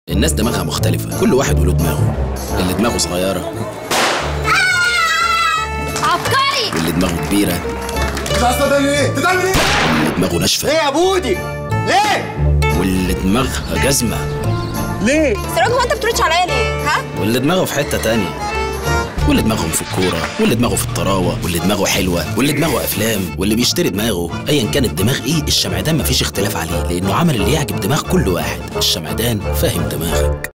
الناس دماغها مختلفة كل واحد وله دماغه اللي دماغه صغيرة عبقري واللي دماغه كبيرة مش عايز تدلي ايه؟ تدلي ايه؟ واللي دماغه ناشفة ليه يا بودي؟ ليه؟ واللي دماغها جزمة ليه؟ سراج هو انت بتردش عليا ليه ها واللي دماغه في حتة تانية واللي دماغهم في الكورة واللي دماغه في الطراوة واللي دماغه حلوة واللي دماغه أفلام واللي بيشتري دماغه أيا كان الدماغ إيه الشمعدان مفيش اختلاف عليه لأنه عمل اللي يعجب دماغ كل واحد الشمعدان فاهم دماغك